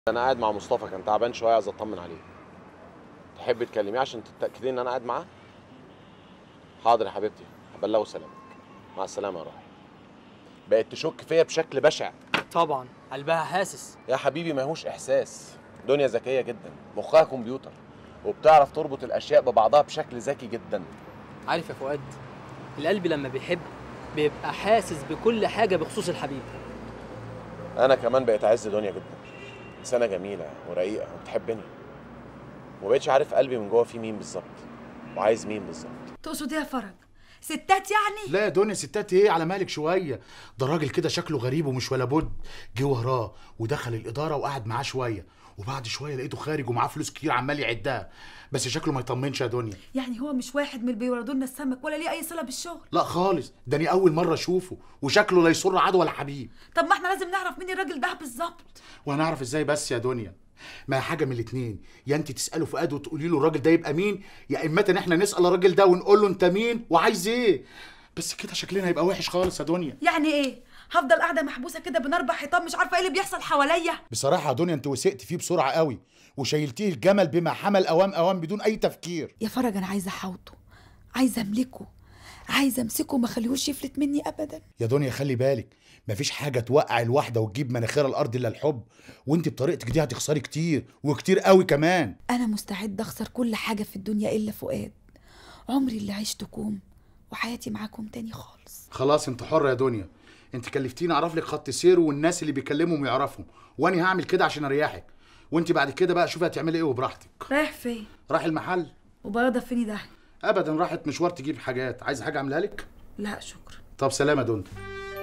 انا قاعد مع مصطفى كان تعبان شويه عايز اطمن عليه تحب تكلميه عشان تتاكدي ان انا قاعد معاه حاضر يا حبيبتي هبلغه سلامك مع السلامه يا روحي بقت تشك فيا بشكل بشع طبعا قلبها حاسس يا حبيبي ماهوش احساس دنيا ذكيه جدا مخها كمبيوتر وبتعرف تربط الاشياء ببعضها بشكل ذكي جدا عارف يا فؤاد القلب لما بيحب بيبقى حاسس بكل حاجه بخصوص الحبيب انا كمان بقيت اعز دنيا جدا انسانه جميله ورقيقه وبتحبني ومبقتش عارف قلبي من جوه فيه مين بالظبط وعايز مين بالظبط تقصد ايه يا فرج ستات يعني لا يا دنيا ستات ايه على مالك شويه ده راجل كده شكله غريب ومش ولا بد جه وراه ودخل الاداره وقعد معاه شويه وبعد شويه لقيته خارج ومعاه فلوس كتير عمال يعدها بس شكله ما يطمنش يا دنيا يعني هو مش واحد من اللي بيوردوا لنا السمك ولا ليه اي صله بالشغل لا خالص ده انا اول مره اشوفه وشكله لا يسر عدو ولا حبيب طب ما احنا لازم نعرف مين الراجل ده بالظبط وهنعرف ازاي بس يا دنيا ما هي حاجه من الاتنين يا انت تساله فؤاد وتقولي له الراجل ده يبقى مين يا اما احنا نسال الراجل ده ونقول له انت مين وعايز ايه بس كده شكلنا هيبقى وحش خالص يا دنيا يعني ايه هفضل قاعده محبوسه كده بين اربع حيطان مش عارفه ايه اللي بيحصل حواليا بصراحه يا دنيا انت وثقت فيه بسرعه قوي وشيلتيه الجمل بما حمل اوام اوام بدون اي تفكير يا فرج انا عايزه احوطه عايزه املكه عايزه امسكه وما اخليهوش يفلت مني ابدا يا دنيا خلي بالك مفيش حاجه توقع الواحده وتجيب مناخيرها الارض الا الحب وانت بطريقتك دي هتخسري كتير وكتير قوي كمان انا مستعد اخسر كل حاجه في الدنيا الا فؤاد عمري اللي عشتكم وحياتي معاكم تاني خالص خلاص انت حره يا دنيا انت كلفتيني اعرف لك خط سير والناس اللي بيكلمهم يعرفوا وانا هعمل كده عشان اريحك وانت بعد كده بقى شوفي هتعملي ايه وبراحتك رايح فين راح المحل وبرضه فيني ده ابدا راحت مشوار تجيب حاجات عايز حاجه اعملها لك لا شكرا طب سلام يا دنيا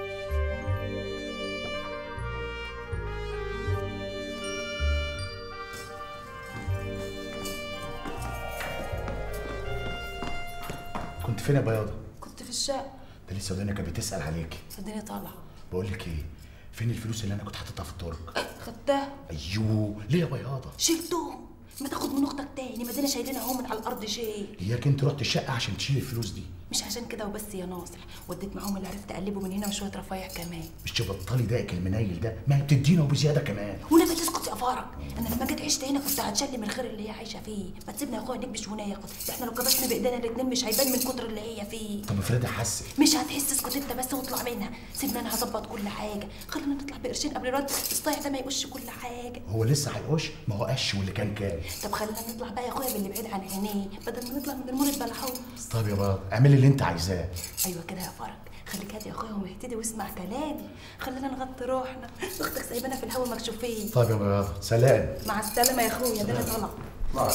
كنت فين يا بياضه كنت في الشقة ده لسه دنيا كانت بتسال عليكي الدنيا طالعة بقول لك ايه فين الفلوس اللي انا كنت حاططها في الدرج خدتها ايوه ليه يا بياضه شلتهم ما تاخد من اختك تاني ما دينا شايلينها اهو من على الارض شيء اياك انت رحت الشقه عشان تشيل الفلوس دي مش عشان كده وبس يا ناصر وديت معاهم اللي عرفت اقلبه من هنا وشويه رفايع كمان مش تبطلي دايك المنيل ده ما هي بتدينا وبزياده كمان ولما تسكت يا فرج انا لما جيت عشت هنا كنت هتشلي من الخير اللي هي عايشه فيه ما تسيبنا يا اخويا نكبش وناخد ده احنا لو كبشنا بايدينا الاتنين مش هيبان من كتر اللي هي فيه طب افرضي حست مش هتحس اسكت انت بس واطلع منها سيبنا انا هظبط كل حاجه خلينا نطلع بقرشين قبل رد الصايع ده ما يقش كل حاجه هو لسه هيقش ما هو قش واللي كان كان طب خلينا نطلع بقى يا اخويا باللي بعيد عن عينيه بدل ما نطلع من المولد بلحوس طب يا بابا اعملي اللي انت عايزاه ايوه كده يا فرج خليك هادي يا اخويا ومهتدي واسمع كلامي خلينا نغطي روحنا اختك سايبانا في الهوا مكشوفين طب يا بابا سلام مع السلامه يا اخويا ده انا طالعه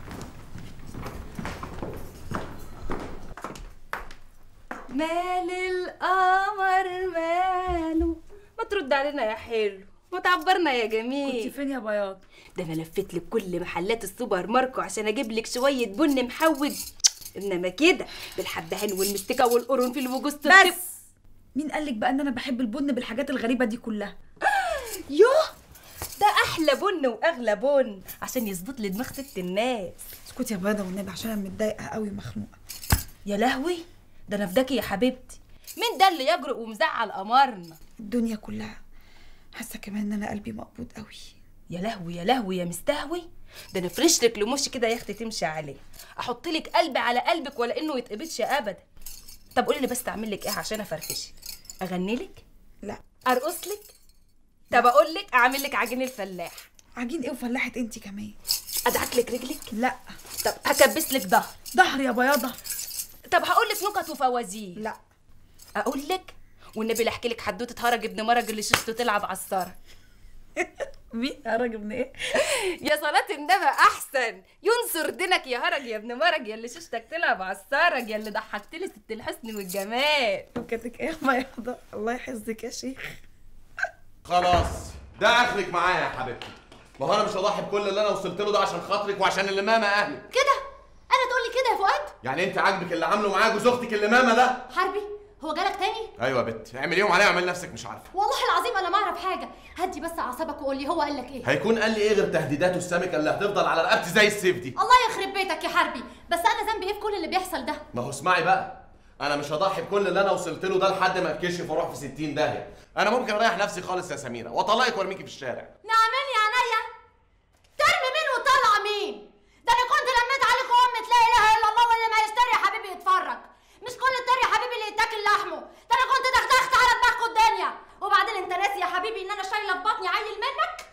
مال القمر ماله ما ترد علينا يا حلو ما تعبرنا يا كنت جميل فين يا بياض ده انا لفيت لك كل محلات السوبر ماركو عشان اجيب لك شويه بن محوج انما كده بالحبهان والمستكه والقرنفل وجوز الطيب بس مين قالك بقى ان انا بحب البن بالحاجات الغريبه دي كلها يوه ده احلى بن واغلى بن عشان يظبط لي دماغ ست الناس اسكتي يا بياضه والنبي عشان انا متضايقه قوي ومخنوقه يا لهوي ده انا فداكي يا حبيبتي مين ده اللي يجرؤ ومزعل قمرنا الدنيا كلها حاسه كمان ان انا قلبي مقبوض قوي يا لهوي يا لهوي يا مستهوي ده انا فرش لك لمش كده يا اختي تمشي عليه احط لك قلبي على قلبك ولا انه يتقبضش ابدا طب قولي لي بس اعمل لك ايه عشان افرفشك اغني لك لا ارقص لك طب اقول لك اعمل لك عجين الفلاح عجين ايه وفلاحه انت كمان ادعك لك رجلك لا طب هكبس لك ظهر ظهر يا بياضه طب هقول لك نكت وفوازير لا اقول لك والنبي اللي احكي لك حدوته هرج ابن مرج اللي شفته تلعب عصاره مين هرج ابن ايه يا صلاة النبي أحسن ينصر دينك يا هرج يا ابن مرج يا اللي ششتك تلعب على السرج يا اللي ضحكت لي ست الحسن والجمال وكاتك ايه يا بياضه الله يحفظك يا شيخ خلاص ده اخرك معايا يا حبيبتي ما هو انا مش هضحي بكل اللي انا وصلت له ده عشان خاطرك وعشان اللي ماما اهلك كده انا تقول لي كده يا فؤاد يعني انت عاجبك اللي عامله معاه جوز اختك اللي ماما ده حربي هو جالك تاني ايوه يا بت اعمل يوم عليها واعمل نفسك مش عارفه والله العظيم انا ما اعرف حاجه هدي بس اعصابك وقول لي هو قال لك ايه هيكون قال لي ايه غير تهديداته السمكه اللي هتفضل على رقبتي زي السيف دي الله يخرب بيتك يا حربي بس انا ذنبي ايه في كل اللي بيحصل ده ما هو اسمعي بقى انا مش هضحي بكل اللي انا وصلت له ده لحد ما اتكشف واروح في 60 داهيه انا ممكن اريح نفسي خالص يا سميره واطلقك وارميكي في الشارع نعمل يا عينيا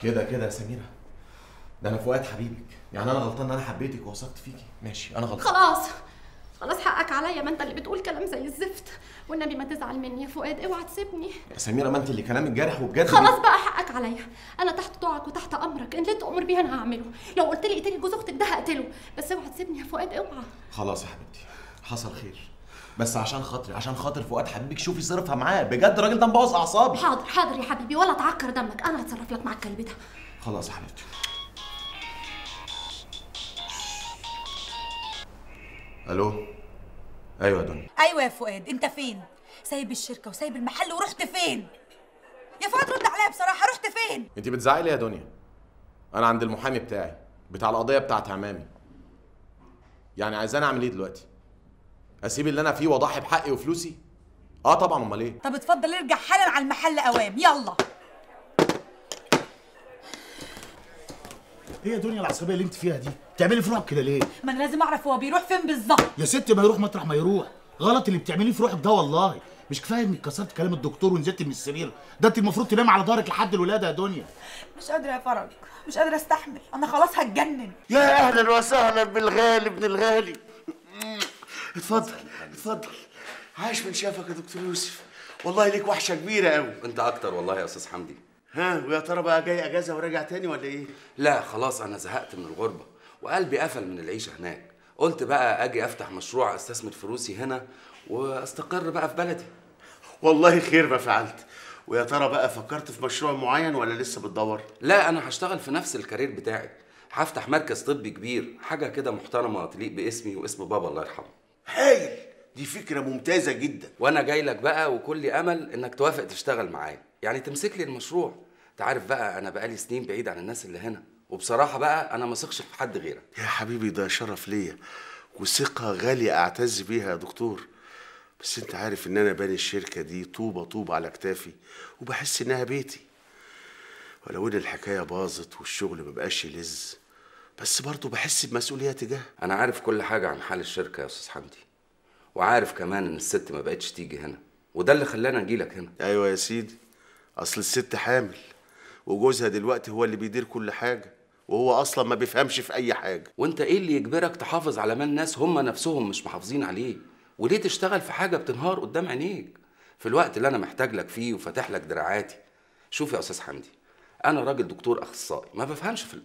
كده كده يا سميره ده انا فؤاد حبيبك يعني انا غلطان ان انا حبيتك ووثقت فيكي ماشي انا غلطان خلاص خلاص حقك عليا ما انت اللي بتقول كلام زي الزفت والنبي ما تزعل مني يا فؤاد اوعى تسيبني يا سميره ما انت اللي كلامك جارح وبجد خلاص بقى حقك عليا انا تحت طوعك وتحت امرك اللي تؤمر بيه انا هعمله لو قلت لي اقتلي جوز اختك ده هقتله بس اوعى تسيبني يا فؤاد اوعى خلاص يا حبيبتي حصل خير بس عشان خاطري عشان خاطر فؤاد حبيبك شوفي صرفها معاه بجد الراجل ده مبوظ اعصابي حاضر حاضر يا حبيبي ولا تعكر دمك انا هتصرف لك مع الكلب ده خلاص يا حبيبتي الو ايوه يا دنيا ايوه يا فؤاد انت فين سايب الشركه وسايب المحل ورحت فين يا فؤاد رد عليا بصراحه رحت فين انت بتزعلي يا دنيا انا عند المحامي بتاعي بتاع القضيه بتاعت عمامي يعني عايزاني اعمل ايه دلوقتي اسيب اللي انا فيه واضحي بحقي وفلوسي اه طبعا امال ايه طب اتفضل ارجع حالا على المحل اوام يلا ايه يا دنيا العصبيه اللي انت فيها دي بتعملي في روحك كده ليه ما انا لازم اعرف هو بيروح فين بالظبط يا ست ما يروح مطرح ما يروح غلط اللي بتعمليه في روحك ده والله مش كفايه انك كسرت كلام الدكتور ونزلت من السرير ده انت المفروض تنام على ظهرك لحد الولاده يا دنيا مش قادره يا فرج مش قادره استحمل انا خلاص هتجنن يا اهلا وسهلا بالغالي ابن الغالي مم. اتفضل اتفضل عايش من شافك يا دكتور يوسف والله ليك وحشه كبيره قوي انت اكتر والله يا استاذ حمدي ها ويا ترى بقى جاي اجازه وراجع تاني ولا ايه لا خلاص انا زهقت من الغربه وقلبي قفل من العيشه هناك قلت بقى اجي افتح مشروع استثمر فلوسي هنا واستقر بقى في بلدي والله خير ما فعلت ويا ترى بقى فكرت في مشروع معين ولا لسه بتدور لا انا هشتغل في نفس الكارير بتاعي هفتح مركز طبي كبير حاجه كده محترمه تليق باسمي واسم بابا الله يرحمه هايل دي فكره ممتازه جدا وانا جاي لك بقى وكل امل انك توافق تشتغل معايا يعني تمسك لي المشروع انت عارف بقى انا بقالي سنين بعيد عن الناس اللي هنا وبصراحه بقى انا ما ثقش في حد غيرك يا حبيبي ده شرف ليا وثقه غاليه اعتز بيها يا دكتور بس انت عارف ان انا باني الشركه دي طوبه طوبه على كتافي وبحس انها بيتي ولو ان الحكايه باظت والشغل مبقاش يلز بس برضه بحس بمسؤوليه تجاهها انا عارف كل حاجه عن حال الشركه يا استاذ حمدي وعارف كمان ان الست ما بقتش تيجي هنا وده اللي خلاني اجي لك هنا ايوه يا سيدي اصل الست حامل وجوزها دلوقتي هو اللي بيدير كل حاجه وهو اصلا ما بيفهمش في اي حاجه وانت ايه اللي يجبرك تحافظ على مال ناس هم نفسهم مش محافظين عليه وليه تشتغل في حاجه بتنهار قدام عينيك في الوقت اللي انا محتاج لك فيه وفاتح لك دراعاتي شوف يا استاذ حمدي انا راجل دكتور اخصائي ما بفهمش في